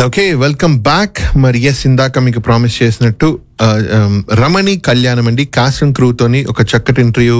Okay welcome back మరి yes ఇందాక మీకు ప్రామిస్ చేసినట్టు ఆ, um, రమణి కళ్యాణం అండి కాస్ట్ అండ్ క్రూతోని ఒక చక్కటి ఇంటర్వ్యూ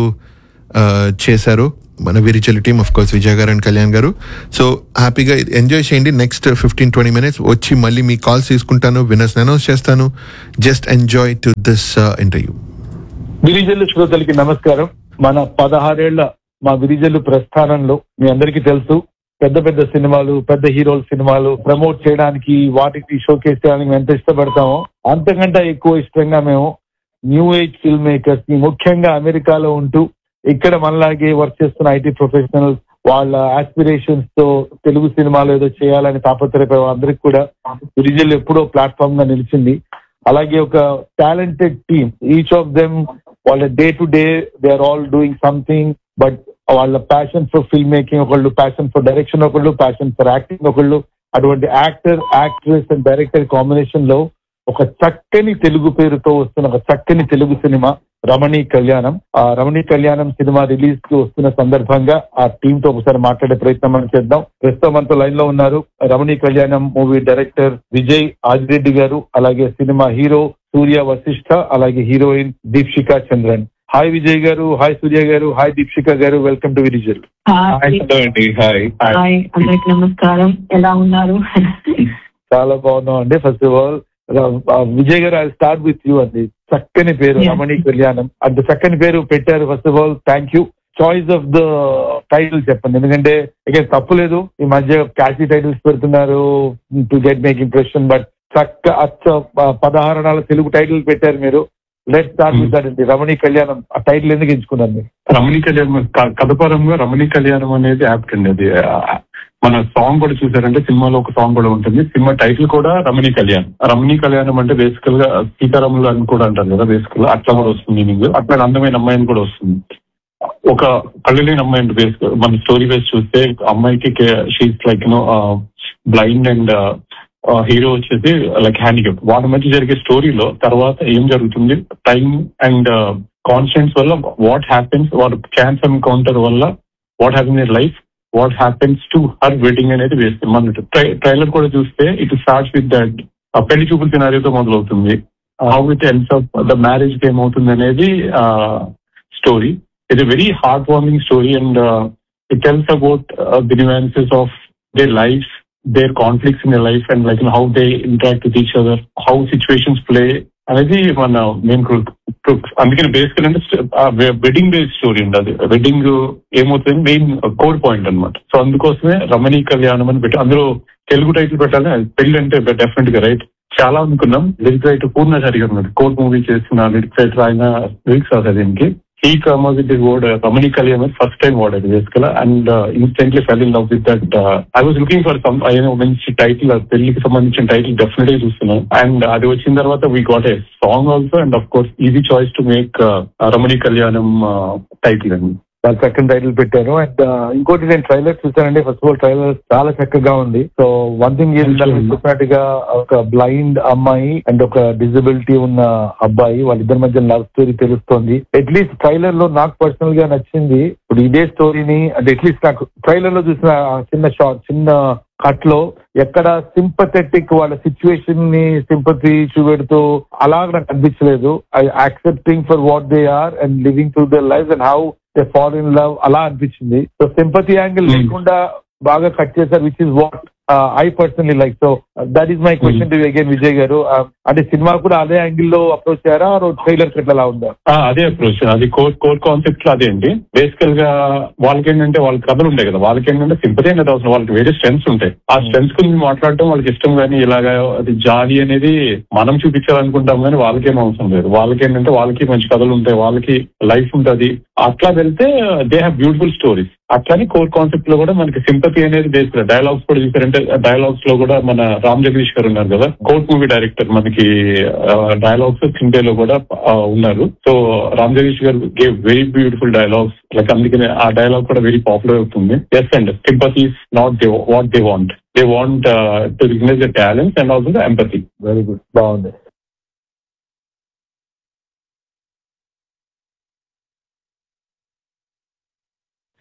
చేశారు మన Virichali team of course Vijay గారు అండ్ కళ్యాణ్ గారు సో హ్యాపీగా ఎంజాయ్ చేయండి నెక్స్ట్ ఫిఫ్టీన్ ట్వంటీ మినిట్స్ వచ్చి మళ్ళీ మీ కాల్స్ తీసుకుంటాను విన్నర్స్ అనౌన్స్ చేస్తాను just enjoy to this interview Virijallu శ్రోతలకి నమస్కారం మన పదహారేళ్ల మా విరిజల్లు ప్రస్థానంలో మీ అందరికీ తెలుసు పెద్ద పెద్ద సినిమాలు పెద్ద హీరోల సినిమాలు ప్రమోట్ చేయడానికి వాటికి షోకేస్ చేయడానికి మేము ఎంత ఇష్టపడతామో అంతకంటే ఎక్కువ ఇష్టంగా మేము న్యూ ఏజ్ ఫిల్మ్ మేకర్స్ ని ముఖ్యంగా అమెరికాలో ఉంటూ ఇక్కడ మనలాగే వర్క్ చేస్తున్న ఐటీ ప్రొఫెషనల్స్ వాళ్ళ ఆస్పిరేషన్స్ తో తెలుగు సినిమాలు ఏదో చేయాలని తాపత్రయపై అందరికి కూడా విరిజల్ ఎప్పుడో ప్లాట్ఫామ్ గా నిలిచింది అలాగే ఒక talented team each of them వాళ్ళ day to day they are all doing something but వాళ్ళ ప్యాషన్ ఫర్ ఫిల్మ్ మేకింగ్ ఒకళ్ళు ప్యాషన్ ఫర్ డైరెక్షన్ ఒకళ్ళు ప్యాషన్ ఫర్ యాక్టింగ్ ఒకళ్ళు అటువంటి actor actress and director combination లో ఒక చక్కని తెలుగు పేరుతో వస్తున్న ఒక చక్కని తెలుగు సినిమా రమణి కళ్యాణం ఆ రమణి కళ్యాణం సినిమా రిలీజ్ కి వస్తున్న సందర్భంగా ఆ టీమ్ తో ఒకసారి మాట్లాడే ప్రయత్నం మనం చేద్దాం ప్రస్తుతం మనతో లైన్ లో ఉన్నారు రమణి కళ్యాణం మూవీ డైరెక్టర్ విజయ్ ఆదిరెడ్డి గారు అలాగే సినిమా హీరో సూర్య వశిష్ఠ అలాగే హీరోయిన్ దీప్షిక చంద్రన్ హాయ్ విజయ్ గారు హాయ్ సూర్య గారు హాయ్ దీప్షిక గారు welcome to Virijal hi hello అండి హాయ్ హాయ్ అందరికి నమస్కారం ఎలా ఉన్నారు చాలా బాగున్నాం అండి ఫస్ట్ ఆఫ్ ఆల్ విజయ్ గారు ఐ స్టార్ట్ విత్ యూ అండి చక్కని పేరు Yeah. రమణి కళ్యాణం అంత చక్కని పేరు పెట్టారు first of all thank you choice of the title చెప్పండి ఎందుకంటే ఇక తప్పులేదు ఈ మధ్య క్యాచీ టైటిల్స్ పెడుతున్నారు to get make impression but చక్క అచ్చ ప- పదహారణాల తెలుగు టైటిల్ పెట్టారు మీరు లెట్ స్టార్ట్ విత్ దట్ అండి రమణి కళ్యాణం ఆ టైటిల్ ఎందుకు ఎంచుకున్నారు మీరు రమణి కళ్యాణం క- కథపరంగా రమణి కళ్యాణం అనేది యాప్ట్ అండి అది ఆ, మన సాంగ్ కూడా చూసారంటే సినిమాలో ఒక సాంగ్ కూడా ఉంటుంది సినిమా టైటిల్ కూడా రమణి కళ్యాణ్ రమణి కళ్యాణం అంటే బేసికల్ గా సీతారాములు అని కూడా అంటారు కదా బేసికల్ అట్లా కూడా వస్తుంది మీనింగ్ అట్లా అందమైన అమ్మాయిని కూడా వస్తుంది ఒక కళ్ళు లేని అమ్మాయి అంటే బేసిక్ మన స్టోరీ బేస్ చూస్తే అమ్మాయికి she's like you know blind and hero వచ్చేసి లైక్ హ్యాండిక్యాప్ వాళ్ళ మధ్య జరిగే స్టోరీలో తర్వాత ఏం జరుగుతుంది టైం అండ్ కాన్స్టెంట్స్ వల్ల వాట్ హ్యాపెన్స్ వాళ్ళ ఛాన్స్ ఎన్కౌంటర్ వల్ల what happen in life what happens to her wedding అనేది వేస్తుంది మన ట్రైలర్ కూడా చూస్తే ఇట్ స్టార్ట్స్ విత్ దట్ పెళ్లి చూపుల సినారియోతో మొదలవుతుంది how it ends up the marriage ఏమవుతుంది అనేది story it very heart warming story and it tells about the nuances of their lives, their conflicts in their life, and like you know, how they interact with each other, how situations play. అనేది మన main అందుకని బేసికల్ అంటే wedding based story అండి అది wedding ఏమవుతుంది main core point అన్నమాట so అందుకోసమే రమణీ కళ్యాణం అని పెట్టి అందులో తెలుగు టైటిల్ పెట్టాలి అది పెళ్లి అంటే డెఫినెట్ గా రైట్ చాలా అనుకున్నాం లిరిక్ రైటర్ పూర్ణాచారి గారు ఉన్నారు కోర్ట్ మూవీ చేసిన లిరిక్ రైటర్ ఆయన లిరిక్స్ రాశారు దీనికి ఈ came with the word Ramani Kalyan first time వాడాడు basically and instantly fell in love with that I was looking for some ఆయన మంచి టైటిల్ పెళ్లికి సంబంధించిన టైటిల్ డెఫినెట్ గా చూస్తున్నాను అండ్ అది వచ్చిన తర్వాత we got a song also and of course easy choice to make Ramani Kalyanam title అండి చాలా చక్కని టైటిల్ పెట్టారు అండ్ ఇంకోటి నేను ట్రైలర్ చూసానండి ఫస్ట్ ఆఫ్ ఆల్ ట్రైలర్ చాలా చక్కగా ఉంది సో వన్ థింగ్ చెప్పినట్టుగా ఒక బ్లైండ్ అమ్మాయి అండ్ ఒక డిజబిలిటీ ఉన్న అబ్బాయి వాళ్ళిద్దరి మధ్య లవ్ స్టోరీ తెలుస్తోంది అట్లీస్ట్ ట్రైలర్ లో నాకు పర్సనల్ గా నచ్చింది ఇప్పుడు ఇదే స్టోరీని అంటే అట్లీస్ట్ నాకు ట్రైలర్ లో చూసిన ఆ చిన్న షార్ట్ చిన్న కట్ లో ఎక్కడ సింపథెటిక్ వాళ్ళ సిచ్యువేషన్ ని సింపతి చూపెడుతూ అలా నాకు అనిపించలేదు I accepting for what they are and living through their life and how they fall in love అలా అనిపించింది సో సింపతి యాంగిల్ Hmm. లేకుండా బాగా కట్ చేశారు which is what I personally like so that is my question to again Vijay గారు Uh, అంటే cinema కూడా అదే angle లో అప్రోచ్ చేయారా ట్రైలర్ ఎట్లా ఉందా ఆ, అదే అప్రోచ్ అది కోర్ కోర్ కాన్సెప్ట్ లో అదే అండి బేసికల్ గా వాళ్ళకి ఏంటంటే వాళ్ళ కథలు ఉంటాయి కదా వాళ్ళకి ఏంటంటే సింపతి అనేది అవసరం వాళ్ళకి వేరే స్ట్రెంగ్స్ ఉంటాయి ఆ స్ట్రెంగ్స్ గురించి మాట్లాడటం వాళ్ళకి ఇష్టం కానీ ఇలాగా అది జాలి అనేది మనం చూపించాలనుకుంటాం కానీ వాళ్ళకేం అవసరం లేదు వాళ్ళకి ఏంటంటే వాళ్ళకి మంచి కథలు ఉంటాయి వాళ్ళకి లైఫ్ ఉంటుంది అట్లా వెళ్తే దే హ్యావ్ బ్యూటిఫుల్ స్టోరీస్ అట్లానే కోర్ కాన్సెప్ట్ లో కూడా మనకి సింపతి అనేది బేస్ డైలాగ్స్ కూడా చూసారంటే డైలాగ్స్ లో కూడా మన రామ్ జగదీష్ గారు ఉన్నారు కదా కోర్ట్ మూవీ డైరెక్టర్ మనకి డైలాగ్స్ సింపేలో కూడా ఆ, ఉన్నారు so Ram Jagadish garu gave very beautiful dialogues like అందుకనే ఆ డైలాగ్ కూడా వెరీ పాపులర్ అవుతుంది yes and sympathy not they what they want they want to recognise the talents and also the empathy very good బాగుంది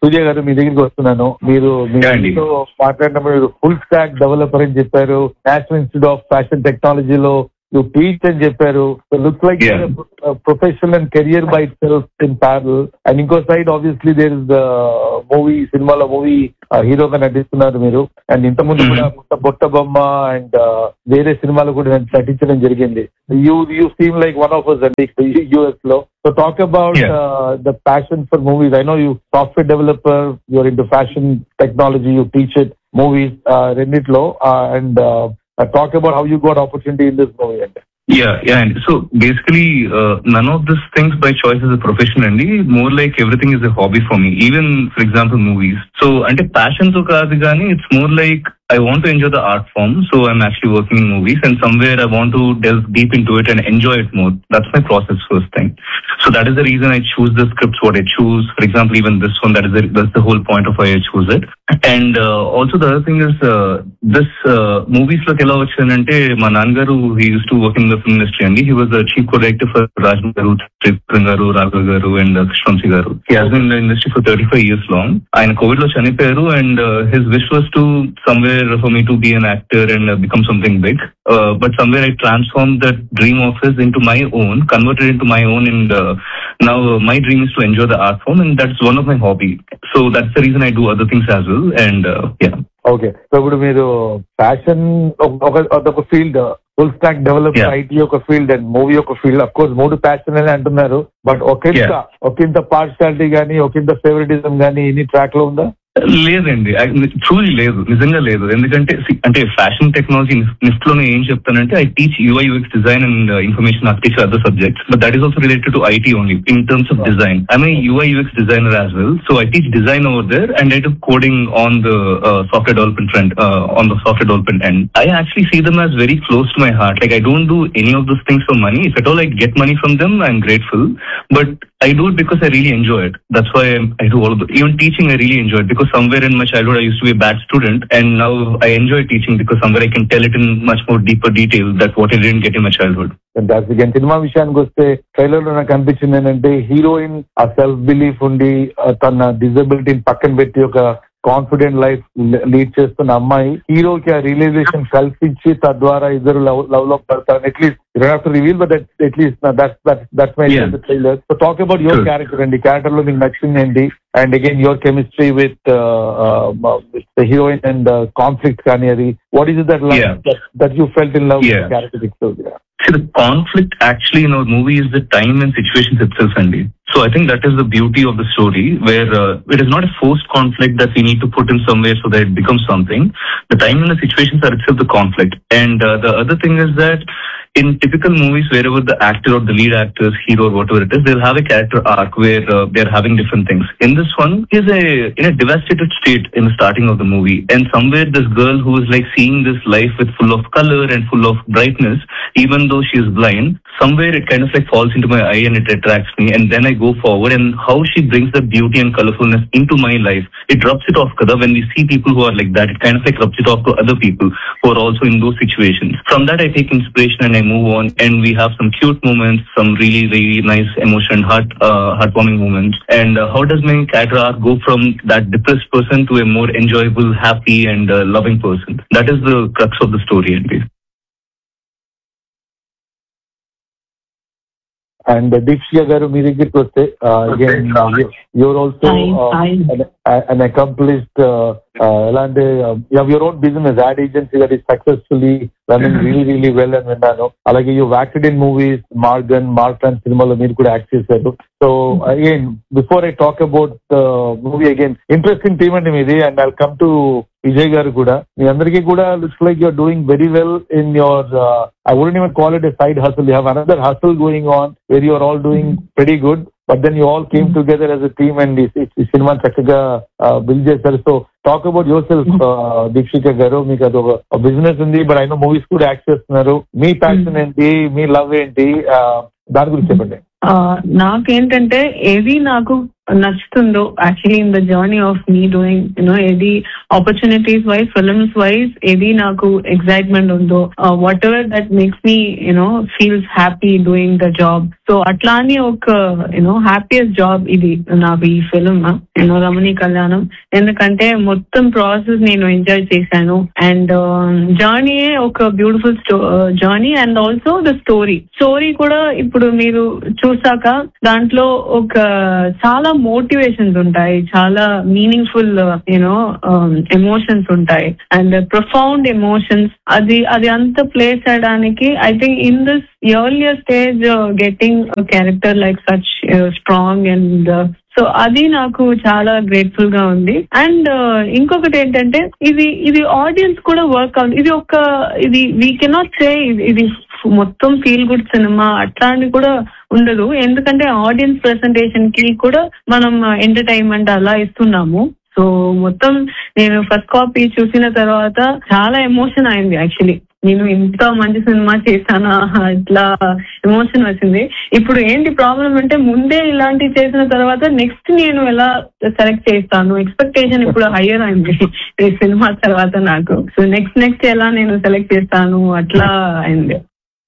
సూర్య గారు మీ దగ్గరికి వస్తున్నాను మీరు Yeah, అండి. మీతో మాట్లాడినప్పుడు మీరు ఫుల్ స్టాక్ డెవలపర్ అని చెప్పారు నేషనల్ ఇన్స్టిట్యూట్ ఆఫ్ ఫ్యాషన్ టెక్నాలజీలో యూ టీచ్ అని చెప్పారు look like Yeah. Professional and career by self in parallel and ఇంకో side obviously there is the movie సినిమాలో మూవీ హీరోగా నటిస్తున్నారు మీరు అండ్ ఇంత ముందు Mhm. కూడా బుట్ట- బుట్ట బొమ్మ అండ్ వేరే సినిమాలు కూడా నటించడం జరిగింది you you seem like one of us అండి యుఎస్ లో so talk about Yeah. The passion for movies I know you software developer you're into fashion technology you teach it movies రెండిట్లో and talk about how you got opportunity in this movie అంటే Yeah, yeah. And so basically, uh, none of these things by choice is a profession, and more like everything is a hobby for me. Even, for example, movies. So, ante passion to kaadu gaani, it's more like I want to enjoy the art form. So, I'm actually working in movies, and somewhere I want to delve deep into it and enjoy it more. That's my process first thing. So that is the reason I choose the scripts what I choose. For example, even this one, that is the, that's the whole point of why I choose it. And uh, also the other thing is uh, this uh, movies like ఎలా వచ్చానంటే మా నాన్నగారు he used to work in the film industry అండి he was the chief co-director for Raj గారు త్రిపురం గారు రాఘవ్ గారు and Krishna Vamsi గారు he has been in the industry for 35 years long ఆయన కోవిడ్ లో చనిపోయారు and uh, his wish was to somewhere for me to be an actor and uh, become something big uh, but somewhere I transformed that dream of his into my own converted into my own and uh, now uh, my dream is to enjoy the art form and that's one of my hobby so that's the reason I do other things as well and uh, yeah okay so ఇప్పుడు మీరు fashion ఒక అదొక field full stack develop Yeah. IT ఒక field and movie ఒక field of course మూడు passion అని అంటున్నారు but ఒకంత Yeah. ఒకంత పార్షాలిటీ గానీ ఒకంత ఫేవరెటిజం గానీ ఇన్ని ట్రాక్ లో ఉందా లేదండి ట్రూలీ లేదు నిజంగా లేదు ఎందుకంటే see, అంటే ఫ్యాషన్ టెక్నాలజీ నిఫ్ట్ లోనే ఏం చెప్తానంటే I teach UI UX design and information architecture other subjects but that is also related to IT only in terms of design I UI UX designer as well so I teach design over there and I to coding on the software development trend on the software development and I actually see them as very close to my heart like I don't do any of this things for money if at all I get money from them I'm grateful but I do it because I really enjoy it. That's why I'm, I do all of the, even teaching I really enjoy it because somewhere in my childhood I used to be a bad student and now I enjoy teaching because somewhere I can tell it in much more deeper detail that what I didn't get in my childhood. Fantastic and cinema విషయానికి వస్తే trailer లో నాకు అనిపించింది ఏంటంటే heroine ఆ self belief ఉండి ఆ తన డిజబిలిటీని పక్కన పెట్టి ఒక కాన్ఫిడెంట్ లైఫ్ లీడ్ చేస్తున్న అమ్మాయి హీరోకి ఆ రియలైజేషన్ కల్పించి తద్వారా ఇద్దరు లవ్ లవ్ లో పడతారు at least you have to reveal but at least that's my Yeah. Trailer so talk about your Sure. Character అండి క్యారెక్టర్ లో మీకు నచ్చింది ఏంటి and again your chemistry with heroine and conflict కానీ అది what is that Yeah. That you felt in love Yeah. Character See, the conflict actually in our movie is the time and situations itself, Andy. So I think that is the beauty of the story, where uh, it is not a forced conflict that we need to put in somewhere so that it becomes something. The time and the situations are itself the conflict. And uh, the other thing is that in typical movies, wherever the actor or the lead actors, hero or whatever it is, they'll have a character arc where uh, they're having different things. In this one, he's a in a devastated state in the starting of the movie, and somewhere this girl who is like seeing this life with full of color and full of brightness, even though she is blind, somewhere it kind of like falls into my eye and it attracts me, and then I go forward and how she brings the beauty and colorfulness into my life. It rubs it off, kada. When we see people who are like that, it kind of like rubs it off to other people who are also in those situations. From that, I take inspiration and I move on, and we have some cute moments, some really, really nice emotion, heart, uh, heartwarming moments. And uh, how does my character arc go from that depressed person to a more enjoyable, happy, and uh, loving person? That is the crux of the story, anyway. And Deekshika garu మీ దగ్గరికి వస్తే your also Hi, hi. An accomplished ఎలా అంటే your own business ad agency that is successfully running really really well అని విన్నాను అలాగే you acted in movies మార్గన్ మార్క్ సినిమాలో మీరు కూడా యాక్ట్ చేశారు so again before I talk about movie again interesting team అండి మీది and I come to Vijay garu కూడా మీ అందరికీ కూడా looks like you're doing very well in your I wouldn't even call it a side hustle you have another hustle going on where you're all doing very good but then you all came together as a team and ఈ cinema చక్కగా build చేశారు so talk about yourself Deekshika garu మీకు అది ఒక business ఉంది but అయినా movies కూడా act చేస్తున్నారు మీ ప్యాషన్ ఏంటి మీ లవ్ ఏంటి uh, దాని గురించి చెప్పండి ఆ, నాకేంటంటే ఏది నాకు నచ్చుతుందో actually in the journey of me doing you know ఏది ఆపర్చునిటీస్ వైజ్ ఫిల్మ్స్ వైజ్ ఏది నాకు ఎక్సైట్మెంట్ ఉందో whatever that makes me you know feels happy doing the job so అట్లా అని ఒక యూనో హ్యాపీయెస్ట్ జాబ్ ఇది నాకు ఈ ఫిల్మ్ యూనో రమణి కళ్యాణం ఎందుకంటే మొత్తం ప్రాసెస్ నేను ఎంజాయ్ చేశాను అండ్ జర్నీ ఒక beautiful journey and also the story story కూడా ఇప్పుడు మీరు చూసాక దాంట్లో ఒక చాలా మోటివేషన్స్ ఉంటాయి చాలా మీనింగ్ఫుల్ యూనో ఎమోషన్స్ ఉంటాయి అండ్ ప్రొఫౌండ్ ఎమోషన్స్ అది అది అంత ప్లేస్ చేయడానికి I think in this earlier stage getting character like such strong and so అది నాకు చాలా గ్రేట్ఫుల్ గా ఉంది అండ్ ఇంకొకటి ఏంటంటే ఇది ఇది ఆడియన్స్ కూడా వర్క్ అవుతుంది ఇది ఒక ఇది వీ కెనాట్ సే ఇది మొత్తం ఫీల్ గుడ్ సినిమా అట్లాంటి కూడా ఉండదు ఎందుకంటే ఆడియన్స్ ప్రెసెంటేషన్ కి కూడా మనం ఎంటర్టైన్మెంట్ అలా ఇస్తున్నాము సో మొత్తం నేను ఫస్ట్ కాపీ చూసిన తర్వాత చాలా ఎమోషన్ అయింది యాక్చువల్లీ నేను ఇంత మంచి సినిమా చేశానా ఇట్లా ఎమోషన్ వచ్చింది ఇప్పుడు ఏంటి ప్రాబ్లం అంటే ముందే ఇలాంటివి చేసిన తర్వాత నెక్స్ట్ నేను ఎలా సెలెక్ట్ చేస్తాను ఎక్స్పెక్టేషన్ ఇప్పుడు హయ్యర్ అయింది ఈ సినిమా తర్వాత నాకు సో నెక్స్ట్ నెక్స్ట్ ఎలా నేను సెలెక్ట్ చేస్తాను అట్లా అయింది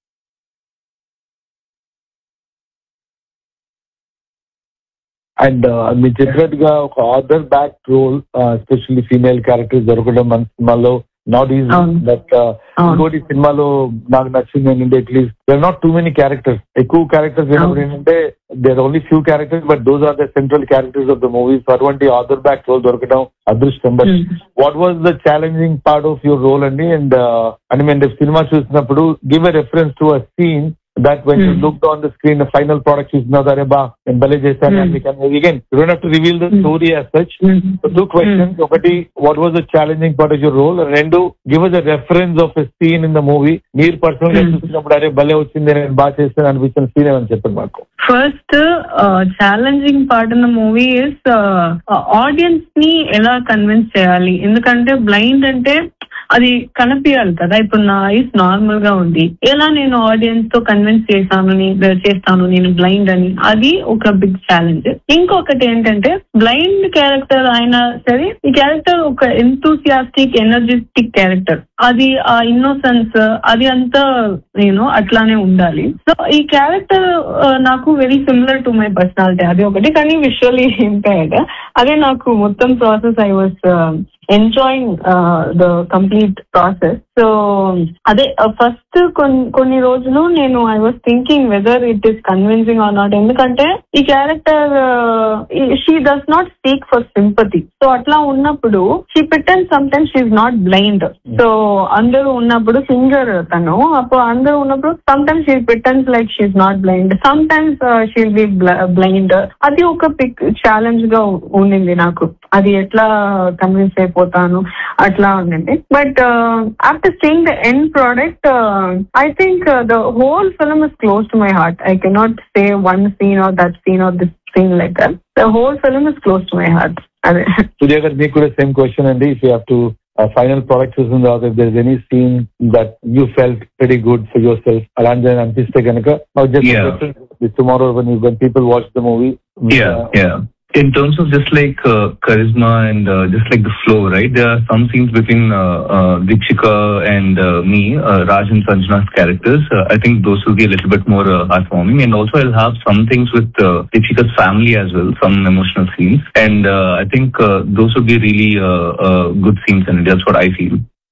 అండ్ మీరు చెప్పినట్టుగా ఒక author backed role especially female characters దొరకడం మన సినిమాలో నాట్ ఈజీ అవును. బట్ ఇంకోటి సినిమాలో నాకు నచ్చింది ఏంటంటే at least there not too many characters ఎక్కువ క్యారెక్టర్స్ అవును. ఏంటంటే there only few characters but those are the central characters of the movies అటువంటి ఆర్డర్ బ్యాక్ రోల్ దొరకడం అదృష్టం but Hmm. What was the challenging part of your role అండి and అని మేము సినిమా చూసినప్పుడు give a reference to a scene that when you Hmm. Look on the screen final product చూసిన అరే బా నేను భలే చేశాను Hmm. Again you don't have to reveal the Hmm. Story as such two questions ఒకటి what was the challenging part of your role రెండు give us the reference of a scene in the movie మీరు personal గా Hmm. చూసినప్పుడు అరే భలే వచ్చింది నేను బాగా చేస్తాను అనిపించిన సీన్ ఏమని చెప్పండి మాకు first challenging part in the movie is audience ని ఎలా కన్విన్స్ చేయాలి ఎందుకంటే బ్లైండ్ అంటే అది కనిపించాలి కదా ఇప్పుడు నా ఐస్ నార్మల్ గా ఉంది ఎలా నేను ఆడియన్స్ తో కన్విన్స్ చేశాను నే- చేస్తాను నేను బ్లైండ్ అని అది ఒక బిగ్ ఛాలెంజ్ ఇంకొకటి ఏంటంటే బ్లైండ్ క్యారెక్టర్ అయినా సరే ఈ క్యారెక్టర్ ఒక ఎంతూసియాస్టిక్ ఎనర్జెటిక్ క్యారెక్టర్ అది ఆ ఇన్నోసెన్స్ అది అంతా నేను అట్లానే ఉండాలి సో ఈ క్యారెక్టర్ నాకు very similar to my personality అది ఒకటి కానీ విజువల్లీ ఇంపైర్డ్ అదే నాకు మొత్తం process I was enjoying the complete process so అదే ఫస్ట్ కొన్ని రోజులు నేను I was thinking whether it is convincing or not ఎందుకంటే ఈ character she does not speak for sympathy so అట్లా ఉన్నప్పుడు she pretend sometimes she's not blind so అందరూ ఉన్నప్పుడు సింగర్ తను అప్పుడు అందరూ ఉన్నప్పుడు sometimes she పిటన్స్ like she's not blind sometimes she'll be blind అది ఒక పిక్ ఛాలెంజ్ గా ఉండింది నాకు అది ఎట్లా కన్విన్స్ అయిపోతాను అట్లా ఉండింది but after seeing the end product I think the whole film is close to my heart I cannot say one scene or that scene or this scene like that the whole film is close to my heart అదే సుజయ్ గారు మీకు కూడా same question అండి if you have to final product చూసిన తర్వాత if there any scene that you felt very good for yourself అలాంటి అనిపిస్తే కనుక Yeah. Tomorrow when when people watch the movie Yeah, yeah. In terms of just like uh, charisma and uh, just like the flow, right? There are some scenes between uh, uh, Dikshika and uh, me, uh, Raj and Sanjana's characters. Uh, I think those will be a little bit more uh, heartwarming. And also, I'll have some things with uh, Dikshika's family as well, some emotional scenes. And uh, I think uh, those would be really uh, uh, good scenes, and that's what I feel.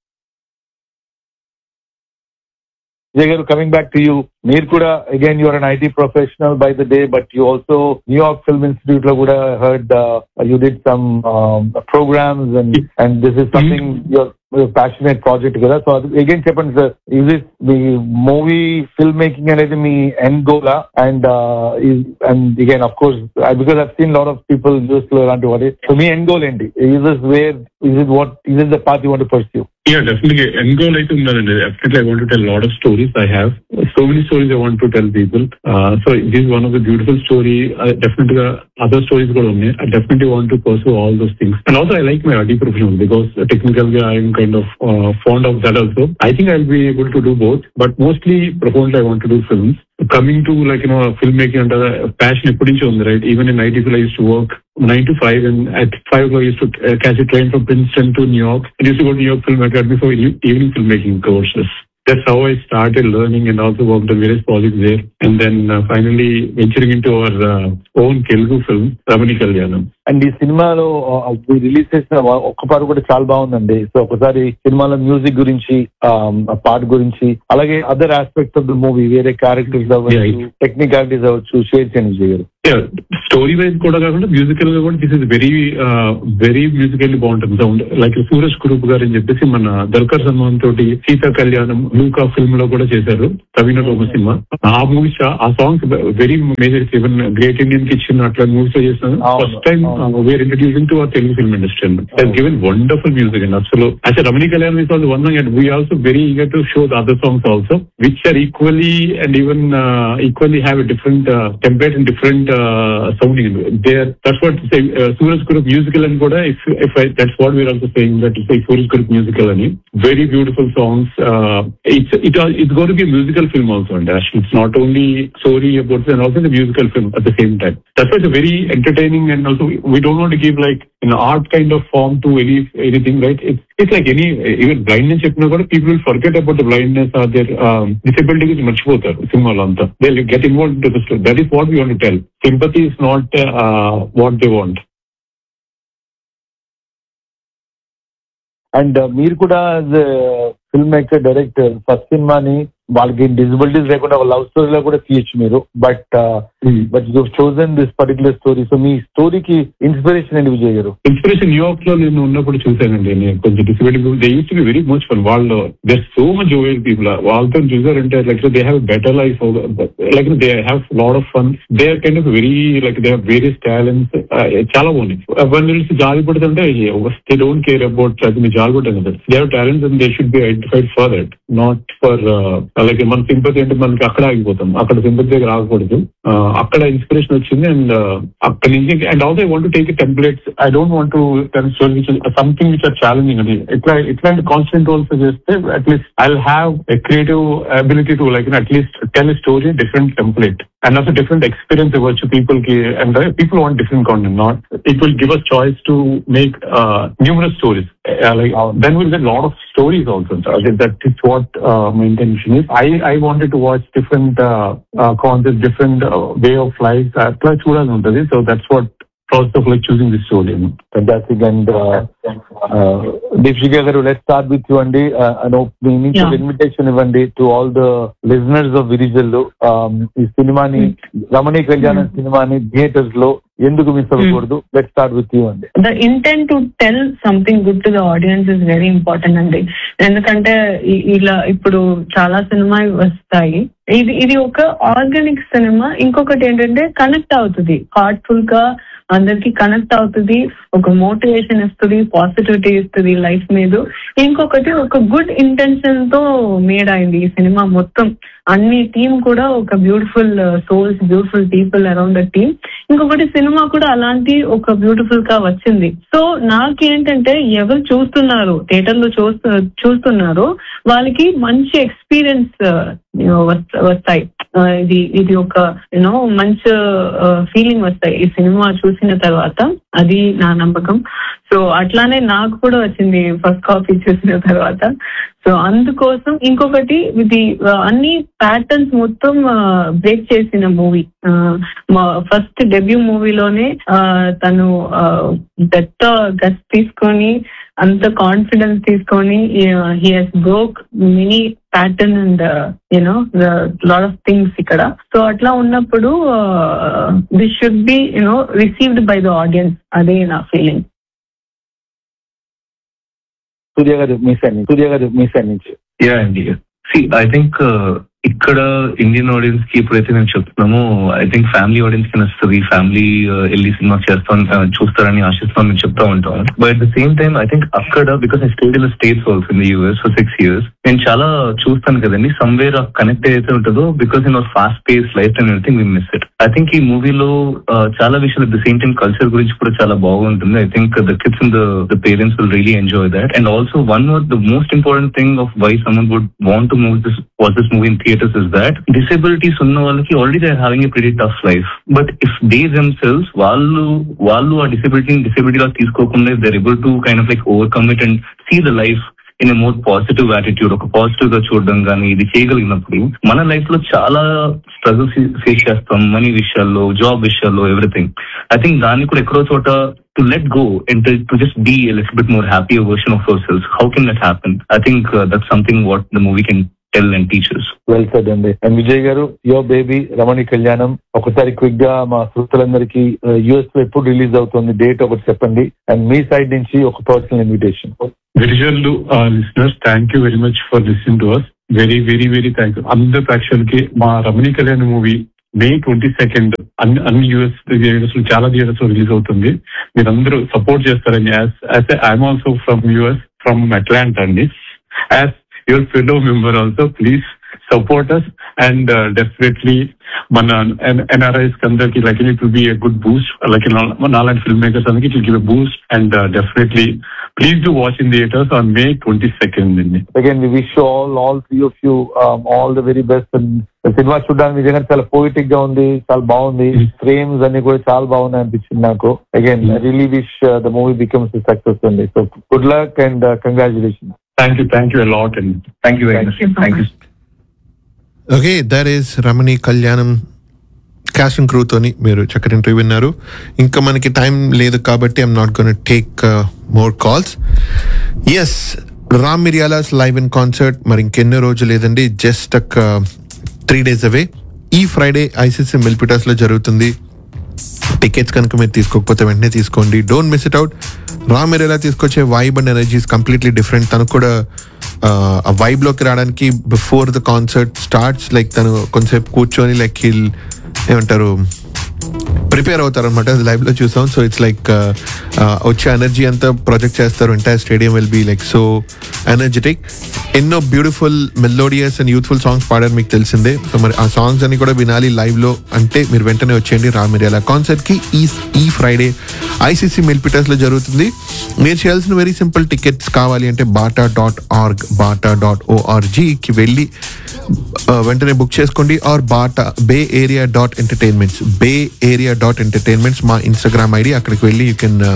Vijay garu coming back to you మీరు కూడా again your an IT professional by the day but you also New York film institute లో కూడా heard you did some programmes and and this is something your passionate project కదా so అది again చెప్పండి sir ఇది మీ movie film making అనేది మీ end గోలా and and again of course because I seen lot of people US లో ఇలాంటి వాటి సో మీ ఎండ్ గోల్ ఏంటి is is where is it what is is the part you want pursue Yeah, definitely. End goal అయితే ఉన్నదండి definitely I want to tell a lot of stories. I have so many stories I want to tell people. Uh, so this is one of the beautiful story. Uh, definitely other stories కూడా ఉన్నాయి. I definitely want to pursue all those things. And also I like my IT profession because uh, technically I am kind of uh, fond of that also. I think I'll be able to do both, but mostly profoundly I want to do films. Coming to like you know film making అంటే passion ఎప్పటి నుంచో ఉంది right even in nineties లో used to work nine to five and at five లో used to catch train from Princeton to New York and used to go New York film academy for evening film making courses That's how I started learning and also worked on various projects there. And then uh, finally venturing into our uh, own Telugu film, Ramani Kalyanam. And ఈ సినిమాలో release చేసిన వా- ఒక్క పాట కూడా చాలా బాగుందండి so ఒకసారి సినిమాలో మ్యూజిక్ గురించి ఆ పాట గురించి అలాగే other aspects of the movie వేరే క్యారెక్టర్స్ అవ్వచ్చు Yeah. టెక్నికాలిటీస్ అవ్వచ్చు షేర్ చేయండి విజయ్ గారు Yeah, స్టోరీ వైజ్ కూడా కాకుండా మ్యూజికల్ గా కూడా this is very very musically బాగుంటుంది సౌండ్ లైక్ సూరజ్ కురూప్ గారు అని చెప్పేసి మన దర్కర్ సన్మాన్ తోటి సీతా కళ్యాణం లూకా ఫిల్మ్ లో కూడా చేశారు రవీణ రోమ సినిమా ఆ మూవీస్ ఆ songs very major even Great Indian Kitchen అట్లా మూవీస్ లో చేసిన అవును, ఫస్ట్ టైం అవును. Where introducing to our Telugu film industry he's given wonderful music and అసలు అసలు Ramani Kalyan is also one and we also very eager to show the other songs also which are equally and even equally have a different temperate and different sounding there that's what Sooraj Kurup musical అని కూడా if if that's what we're also saying that is Sooraj Kurup musical అని very beautiful songs it's it it's gonna be musical film also అండి it's not only story about and also the musical film at the same time that's what very entertaining and also we don't want give like in art kind of form to any anything right it's it's like any even blindness చెప్పినా కూడా people will forget about the blindness or their disability గురించి మర్చిపోతారు సినిమాలో అంతా they get involve to the story that is what you want tell sympathy is not what they want and మీరు కూడా film maker director first సినిమాని వాళ్ళకి disabilities లేకుండా ఒక లవ్ స్టోరీలో కూడా తీయచ్చు మీరు but but you chosen this particular story so మీ స్టోరీకి ఇన్స్పిరేషన్ ఏంటి విజయ్ గారు ఇన్స్పిరేషన్ న్యూయార్క్ లో నేను ఉన్నప్పుడు చూశానండి నేను కొంచెం disability they used to be very much fun వాళ్ళు there so much jovial people వాళ్ళతో చూసారంటే like they have better life like they have lot of fun they are kind of very like they have various talents చాలా బాగుంది one తెలిసి జాలి పడుతుంటే they don't care about అది మీరు జాలి పడ్డాను కదా they have talents and they should be identified for that not for like మన సింపతి అంటే మనకి అక్కడ ఆగిపోతాం అక్కడ సింపతి దగ్గర ఆగకూడదు Uh, అక్కడ ఇన్స్పిరేషన్ వచ్చింది అండ్ అక్కడ నుంచి and also I want take templates I don't want to tell story which something which are challenging అని ఇట్లా ఇట్లాంటి కాన్స్టెంట్ రోల్స్ చేస్తే at least I have a creative ability to like at least tell story different template and also different experience ఇవ్వచ్చు people కి and people want different content not it will give us choice to make numerous stories like అవును. then we'll get a lot of stories also. Uh, That is what uh, my intention is. I, I wanted to watch different uh, uh, concepts, different uh, way of life. అట్లా చూడాలని ఉంటుంది so that's what process of like choosing this story fantastic and Deepshika గారు let start with you అండి Uh, మీ నుంచి Yeah. Invitation ఇవ్వండి to all the listeners of Virijallu ఈ సినిమాని రమణీ కళ్యాణం సినిమాని థియేటర్స్ లో ఎందుకు మిస్ అవ్వకూడదు లెట్ స్టార్ట్ విత్ యూ అండి the intent to tell something good to the audience is very important అండి ఎందుకంటే ఇ- ఇలా ఇప్పుడు చాలా సినిమా వస్తాయి ఇది ఇది ఒక ఆర్గానిక్ సినిమా ఇంకొకటి ఏంటంటే కనెక్ట్ అవుతుంది హార్ట్ఫుల్ గా అందరికి కనెక్ట్ అవుతుంది ఒక మోటివేషన్ ఇస్తుంది పాజిటివిటీ ఇస్తుంది లైఫ్ మీద ఇంకొకటి ఒక గుడ్ ఇంటెన్షన్ తో మేడ్ అయింది ఈ సినిమా మొత్తం అన్ని టీం కూడా ఒక beautiful souls beautiful people around the team ఇంకొకటి సినిమా కూడా అలాంటి ఒక బ్యూటిఫుల్ గా వచ్చింది సో నాకేంటంటే ఎవరు చూస్తున్నారు థియేటర్ లో చూస్తూ చూస్తున్నారు వాళ్ళకి మంచి ఎక్స్పీరియన్స్ వస్తాయి ఆ, ఇది ఇది ఒక యూనో మంచి ఫీలింగ్ వస్తాయి ఈ సినిమా చూసిన తర్వాత అది నా నమ్మకం సో అట్లానే నాకు కూడా వచ్చింది ఫస్ట్ కాపీ చూసిన తర్వాత సో అందుకోసం ఇంకొకటి ఇది ఆ, అన్ని ప్యాటర్న్స్ మొత్తం బ్రేక్ చేసిన మూవీ ఫస్ట్ డెబ్యూ మూవీలోనే తను దట్ట గస్ తీసుకొని అంత కాన్ఫిడెన్స్ తీసుకొని he he's broke many pattern and you know lot of things ఇక్కడ సో అట్లా ఉన్నప్పుడు this should be you know received by the audience అదే నా ఫీలింగ్ సూర్య గారు మీ సైడ్ నుంచి సూర్య గారు మీ సైడ్ నుంచి యా అండి సి ఐ థింక్ ఇక్కడ ఇండియన్ ఆడియన్స్ కి ఎప్పుడైతే నేను చెప్తున్నామో ఐ థింక్ ఫ్యామిలీ ఆడియన్స్ కి నచ్చుతుంది ఫ్యామిలీ వెళ్ళి సినిమా చేస్తాం uh, చూస్తారని ఆశిస్తాం నేను చెప్తా ఉంటాం but at the same time I think అక్కడ because I stayed in States also in US for six years నేను చాలా చూస్తాను కదండి సమ్వేర్ కనెక్ట్ అయితే ఉంటుందో because in our fast pace life and everything we miss it I think ఈ మూవీలో చాలా విషయాలు ద సేమ్ టైం కల్చర్ గురించి కూడా చాలా బాగుంటుంది I think the kids and the parents will really enjoy that and also one of the most important thing of why someone would want to move this watch this movie in theaters is that disabilities ఉన్న వాళ్ళకి already they having a pretty tough life but if they themselves వాళ్ళు వాళ్ళు ఆ డిసేబిలిటీని disability లా తీసుకోకుండా they're able to kind of like overcome it and see the life in a more positive attitude ఒక positive గా చూడడం కానీ ఇది చేయగలిగినప్పుడు మన లైఫ్ లో చాలా స్ట్రగుల్స్ ఫేస్ చేస్తాం మనీ విషయాల్లో జాబ్ విషయాల్లో ఎవ్రీథింగ్ ఐ థింక్ దాన్ని కూడా ఎక్కడో చోట to let go and to just be little bit more happy version of our selves how can that happen I think that something what the movie can tell and teachers well said అండి and Vijay గారు yo baby రమణి కళ్యాణం ఒకసారి quick గా మా శ్రోతలందరికీ US లో ఎప్పుడు release అవుతుంది డేట్ ఒకటి చెప్పండి అండ్ మీ సైడ్ నుంచి ఒక personal invitation Virijallu listeners thank you very much for listening to us very very very thank you అందరు ప్రేక్షకులకి మా Ramani Kalyan movie May twenty second అన్ని అన్ని యూఎస్ థియేటర్స్ చాలా థియేటర్స్ లో రిలీజ్ అవుతుంది మీరందరూ సపోర్ట్ చేస్తారని as I'm also from US from Atlanta అండి as your fellow member also please support us and definitely మన ఎన్ఆర్ఐస్ అందరికి like it will be a good Boost like నాలాంటి film makers అందరికి it will give a boost and definitely please do watch in theaters on May twenty second అండి again we wish all all three of you all the very best cinema చూడడానికి నిజంగా చాలా poetic గా ఉంది చాలా బాగుంది Mm. Frames అన్ని కూడా చాలా బాగున్నాయి అనిపించింది నాకు again really wish the movie becomes success అండి so good luck and congratulation thank you thank you a lot అండి thank you very much Thank you so thank you much. Okay there is Ramani Kalyanam cast and క్రూతోని మీరు చక్కటి interview విన్నారు ఇంకా మనకి time లేదు కాబట్టి I'm not gonna take more calls yes Ram Miriyala's live in concert మరి ఇంకెన్నో రోజు లేదండి జస్ట్ ఒక త్రీ డేస్ అవే ఈ ఫ్రైడే ఐసీసీ మిల్పిటాస్ లో జరుగుతుంది టికెట్స్ కనుక మీరు తీసుకోకపోతే వెంటనే తీసుకోండి don't miss it out Ram ఎలా తీసుకొచ్చే vibe and energies completely different తను కూడా ఆ, ఆ వైబ్ లోకి రావడానికి before the concert starts like తను కొంచెంసేపు కూర్చొని లైక్ హిల్ ఏమంటారు ప్రిపేర్ అవుతారు అనమాట అది లైవ్ లో చూసాం సో ఇట్స్ లైక్ వచ్చే ఎనర్జీ అంతా ప్రొజెక్ట్ చేస్తారు entire stadium will be like so energetic ఎన్నో beautiful melodious and youthful songs పాడారు మీకు తెలిసిందే సో మరి ఆ సాంగ్స్ అన్ని కూడా వినాలి లైవ్ లో అంటే మీరు వెంటనే వచ్చేయండి రామిరియాల కాన్సర్ట్ కి ఈ ఈ ఫ్రైడే ఐసీసీ మిల్పిటర్స్ లో జరుగుతుంది మీరు చేయాల్సిన వెరీ సింపుల్ టికెట్స్ కావాలి అంటే BATA dot org BATA dot ఓఆర్జీకి వెళ్ళి ఆ, వెంటనే బుక్ చేసుకోండి or BATA Bay Area dot entertainments Bay Area dot entertainments మా ఇన్స్టాగ్రామ్ ఐడి అక్కడికి వెళ్ళి you can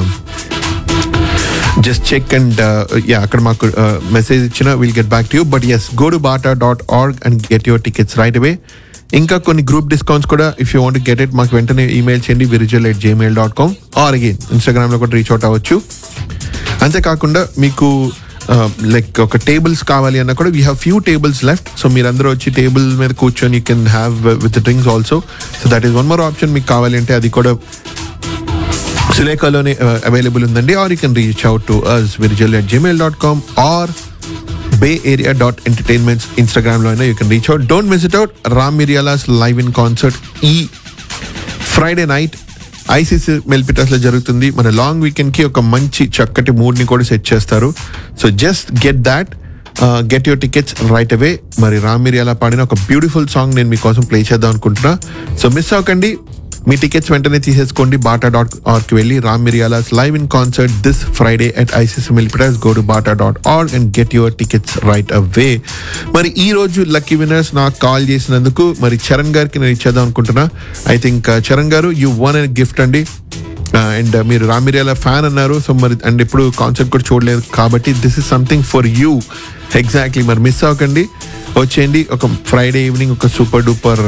just check and yeah అక్కడ మాకు మెసేజ్ ఇచ్చిన will get back to you but yes go to BATA dot org and get your tickets right away ఇంకా కొన్ని group discounts కూడా if you want get it మాకు వెంటనే email చేయండి Virijal at Gmail dot com or again ఇన్స్టాగ్రామ్లో కూడా reach out అవ్వచ్చు అంతేకాకుండా మీకు లైక్ ఒక టేబుల్స్ కావాలి అన్నా కూడా we have few tables left so మీరందరూ వచ్చి టేబుల్ మీద కూర్చొని you can have with drinks also so that is one more option మీకు కావాలి అంటే అది కూడా సులేఖలోనే అవైలబుల్ ఉందండి or you can reach out to us Virijal at Gmail dot com or Bay Area dot entertainments ఇన్స్టాగ్రామ్లో అయినా you can reach out don't miss it out Ram Miriyala's live in concert ఈ ఫ్రైడే నైట్ ఐసీసీ మెల్పిటాస్ లో జరుగుతుంది మన long weekend కి ఒక మంచి చక్కటి మూడ్ ని కూడా సెట్ చేస్తారు so just get that get your tickets right away మరి రామ్ మిరియాలా పాడిన ఒక బ్యూటిఫుల్ సాంగ్ నేను మీకోసం ప్లే చేద్దాం అనుకుంటున్నా సో మిస్ అవ్వకండి మీ టికెట్స్ వెంటనే తీసేసుకోండి బాటా డాట్ ఆర్కి వెళ్ళి Ram Miriyala's live in concert this Friday at ICC Milpitas go to BATA dot org and get your tickets right away మరి ఈ రోజు లక్కీ విన్నర్స్ నాకు కాల్ చేసినందుకు మరి చరణ్ గారికి నేను ఇచ్చేద్దాం అనుకుంటున్నా ఐ థింక్ చరణ్ గారు యూ వన్ అండ్ గిఫ్ట్ అండి అండ్ మీరు రామిరియాల ఫ్యాన్ అన్నారు సో మరి అండ్ ఇప్పుడు కాన్సర్ట్ కూడా చూడలేదు కాబట్టి this is something for you exactly మరి మిస్ అవ్వకండి వచ్చేయండి ఒక ఫ్రైడే ఈవినింగ్ ఒక సూపర్ డూపర్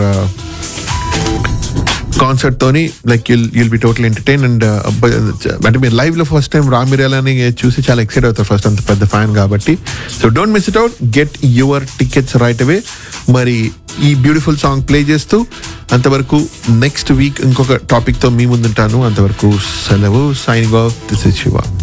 కాన్సర్ట్ తోని like you'll you'll be total entertain and అంటే మీరు లైవ్ లో ఫస్ట్ టైం రామిరాలని చూసి చాలా ఎక్సైట్ అవుతారు ఫస్ట్ అంత పెద్ద ఫ్యాన్ కాబట్టి so don't miss it out get your tickets right away మరి ఈ బ్యూటిఫుల్ సాంగ్ ప్లే చేస్తూ అంతవరకు నెక్స్ట్ వీక్ ఇంకొక టాపిక్ తో మీ ముందుంటాను అంతవరకు సెలవు signing off this is Shiva